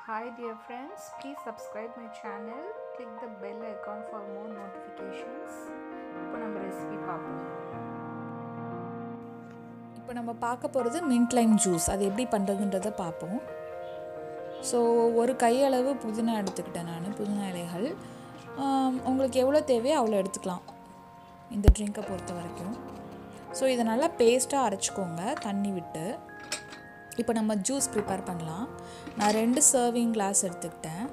Hi dear friends, please subscribe my channel, click the bell icon for more notifications. இப்போ நம்ம recipe பார்ப்போம் இப்போ நம்ம பார்க்க போகிறது மின்ட் லைம் ஜூஸ் அது எப்படி பண்ணுறதுன்றதை பார்ப்போம் ஸோ ஒரு கையளவு புதினா எடுத்துக்கிட்டேன் நான் புதினா இலைகள் ஆம், உங்களுக்கு எவ்வளோ தேவையோ அவ்வளோ எடுத்துக்கலாம் இந்த ட்ரிங்கை பொறுத்த வரைக்கும் ஸோ இதை நல்லா பேஸ்ட்டாக அரைச்சிக்கோங்க தண்ணி விட்டு இப்போ நம்ம ஜூஸ் ப்ரிப்பேர் பண்ணலாம் நான் ரெண்டு சர்விங் கிளாஸ் எடுத்துக்கிட்டேன்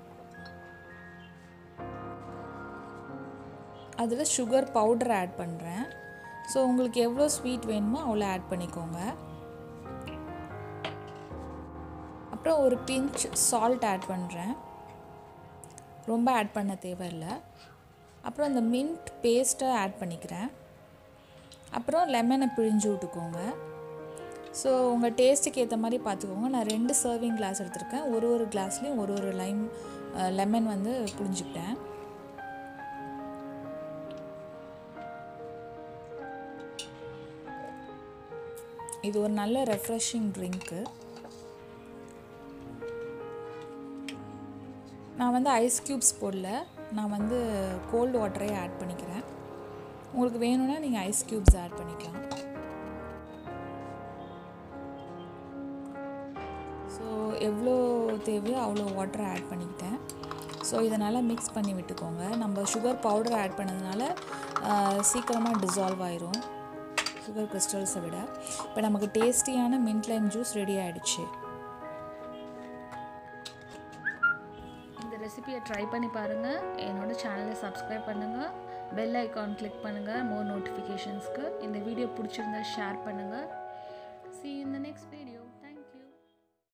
அதில் சுகர் பவுடர் ஆட் பண்ணுறேன் ஸோ உங்களுக்கு எவ்வளோ ஸ்வீட் வேணுமோ அவ்வளோ ஆட் பண்ணிக்கோங்க அப்புறம் ஒரு பிஞ்ச் சால்ட் ஆட் பண்ணுறேன் ரொம்ப ஆட் பண்ண தேவையில்லை அப்புறம் இந்த மின்ட் பேஸ்ட்டை ஆட் பண்ணிக்கிறேன் அப்புறம் லெமனை பிழிஞ்சு விட்டுக்கோங்க ஸோ உங்கள் டேஸ்ட்டுக்கு ஏற்ற மாதிரி பார்த்துக்கோங்க நான் ரெண்டு சர்விங் கிளாஸ் எடுத்திருக்கேன் ஒரு ஒரு கிளாஸ்லேயும் ஒரு ஒரு லைம் லெமன் வந்து புழிஞ்சுக்கிட்டேன் இது ஒரு நல்ல ரெஃப்ரெஷிங் ட்ரிங்க்கு நான் வந்து ஐஸ் க்யூப்ஸ் போடல நான் வந்து கோல்டு வாட்டரே ஆட் பண்ணிக்கிறேன் உங்களுக்கு வேணும்னா நீங்கள் ஐஸ் க்யூப்ஸ் ஆட் பண்ணிக்கலாம் ஸோ எவ்வளோ தேவையோ அவ்வளோ வாட்டரை ஆட் பண்ணிக்கிட்டேன் ஸோ இதை நல்லா மிக்ஸ் பண்ணி விட்டுக்கோங்க நம்ம சுகர் பவுடர் ஆட் பண்ணதுனால சீக்கிரமாக டிசால்வ் ஆயிரும் சுகர் கிறிஸ்டல்ஸை விட இப்போ நமக்கு டேஸ்டியான மின்ட் லைம் ஜூஸ் ரெடி ஆயிடுச்சு இந்த ரெசிபியை ட்ரை பண்ணி பாருங்கள் என்னோட சேனலை சப்ஸ்கிரைப் பண்ணுங்கள் பெல் ஐக்கான் கிளிக் பண்ணுங்கள் மோர் நோட்டிஃபிகேஷன்ஸ்க்கு இந்த வீடியோ பிடிச்சிருந்தா ஷேர் பண்ணுங்கள் see you in the next video